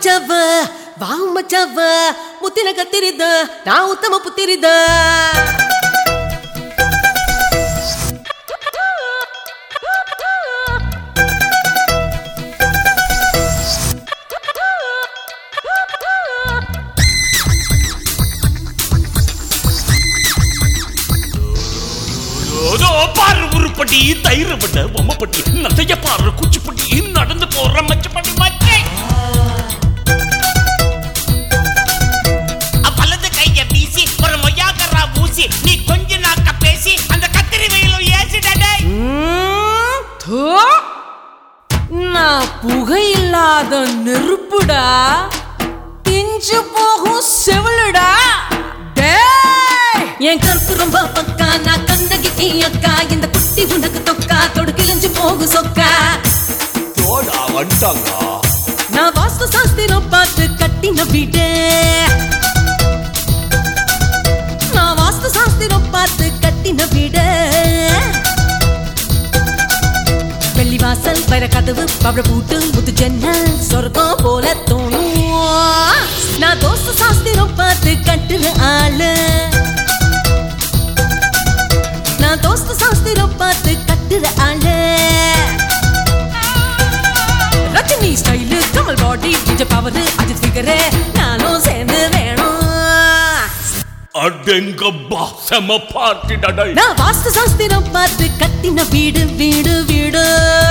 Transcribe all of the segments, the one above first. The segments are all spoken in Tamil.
ಮಚ್ಚವ ವಾವ್ ಮಚ್ಚವ ಮುತ್ತಿನ ಕತ್ತಿರಿದ ನಾ ಉತ್ತಮ ಪುತ್ತಿರಿದ அதோ பாரு உருப்பட்டி தைரப்பட்ட பொம்மைப்பட்டி நத்தைய பாரு குச்சிப்பட்டி நடந்து போற மச்சப்பட்டி மச்சை வலது கைய வீசி ஒரு மொய்யாக்கரா ஊசி நீ கொஞ்ச நாக்க பேசி அந்த கத்திரி வெயிலும் ஏசிடடே நான் புகையில்லாத நெருப்புடா பிஞ்சு போகும் செவிலுடா டேய்! என் கருப்பு ரொம்ப பக்கா நான் கண்ணகி நீ அக்கா இந்த குட்டி உனக்கு தொக்கா தொடு கிழிஞ்சு போகும் சொக்கா தோடா வந்துட்டாங்க நான் வாஸ்து சாஸ்திரம் பார்த்து கட்டின வீடு நான் வாஸ்து சாஸ்திரம் பார்த்து கட்டின வீடு வெள்ளி வாசல் வர கதவு பவழ பூட்டு முத்து ஜன்னல் சொர்க்கம் போல தோணும் நான் தோஸ்து சாஸ்திரம் பார்த்து கட்டுற ஆளு நான் தோஸ்து சாஸ்திரம் பார்த்து கட்டுற ஆளு Rajini style Kamal body Vijay power Ajith figure நானும் சேர்ந்து வேணும் அடெங்கப்பா செம பார்ட்டி டடை நான் வாஸ்து சாஸ்திரம் பார்த்து கட்டின வீடு வீடு வீடு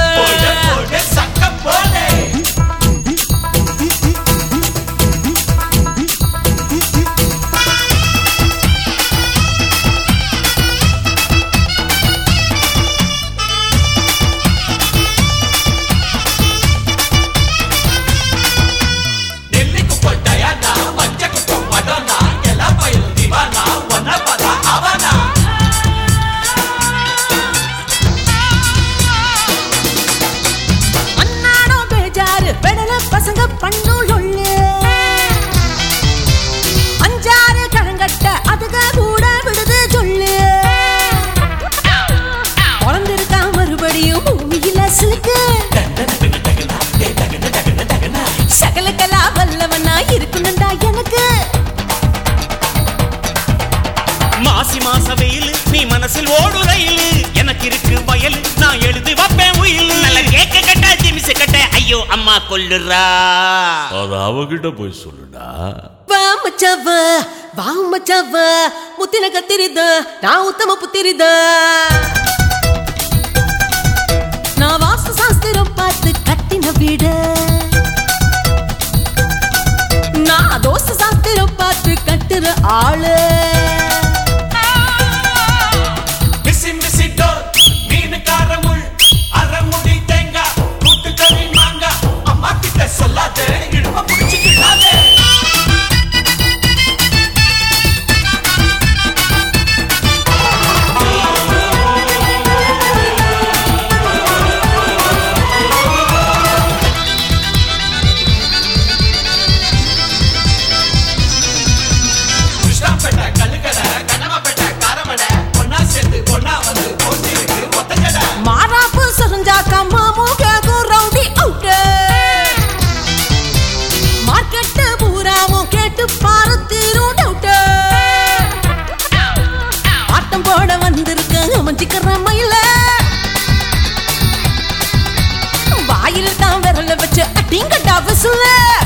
அன்னாடோ பேஜாரு பெடல பசங்க பண்ணும் சொல்லு அஞ்சாறு கழங்கட்ட அதுக கூட விடுது சொல்லு பிறந்திருக்கா மறுபடியும் பூமியில சிலுக்கு சகலகலா வல்லவனா இருக்கணும்டா எனக்கு மாசி மாச வெயில் நீ மனசில் ஓடு ரயில் எனக்கு இருக்கு வயல் நான் எழுதி வைப்பேன் உயில் நல்ல கேக்க கட்ட ஜிமிசு கட்ட ஐயோ அம்மா கொல்லுறா அது அவகிட்ட போய் சொல்லுடா வா மச்சவ வா மச்சவ ಮುತ್ತಿನ ಕತ್ತಿರಿದ ನಾ ಉತ್ತಮ ಪುತ್ತಿರಿದ நா வாஸ்து சாஸ்திரம் பார்த்து கட்டின வீடு நான் தோசை சாஸ்திரம் பார்த்து கட்டுற ஆளு மிசி மிசி டோர் மீனுக்கார முள் அரைமுடி தேங்காய் கூட்டுக்கறி மாங்காய் அம்மா கிட்ட சொல்லாத இடுப்ப பிடிச்சு கிள்ளாதே கிருஷ்ணாப்பேட்டை கல்லுக்கடை கண்ணமாப்பேட்டை காரமடை ஒன்னா சேர்ந்து ஒன்னா வந்து போட்டிருக்கு ஒத்தக்கடை மாறாப்பு சரிஞ்சாக்கா மாமு கேக்கும் ரவுடி அவுட்டு மார்க்கெட்டு பூராவும் கேட்டு பாரு தீரும் டவுட்டு ஆட்டம் போட வந்திருக்க அமைஞ்சிக்கிற மயில வாயில தான் விரல வச்சு அட்டிங்கட்டா விசுல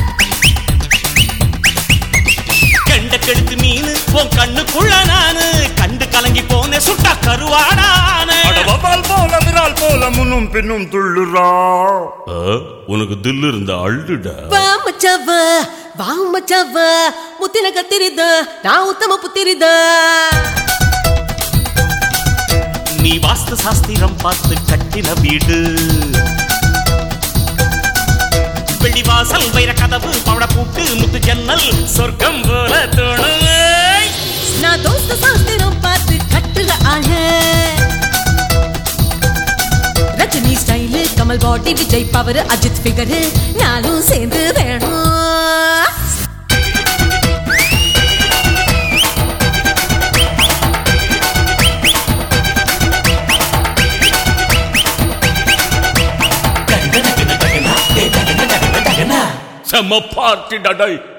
கண்ட கெடுத்து மீன் உன் கண்ணுக்குள்ள நானு கண்டு கலங்கி போன சுட்டா கருவாடான வவால் போல விரால் போல முன்னும் பின்னும் துள்ளுறா உனக்கு தில்லு இருந்த அள்ளுடா வா மச்சவ வா மச்சவ ಮುತ್ತಿನ ಕತ್ತಿರಿದ ನಾ ಉತ್ತಮ ಪುತ್ತಿರಿದ நீ வாஸ்து சாஸ்திரம் பார்த்து கட்டின வீடு வெள்ளி வாசல் வைர கதவு பவட பூட்டு முத்து ஜன்னல் சொர்க்கம் போல தோணும் நா தோஸ்த சாஸ்திரம் பார்த்து கட்டுற ஆள Rajini style Kamal body Vijay power Ajith figure நானும் சேர்ந்து வேணும் செம்ம பார்ட்டி டடை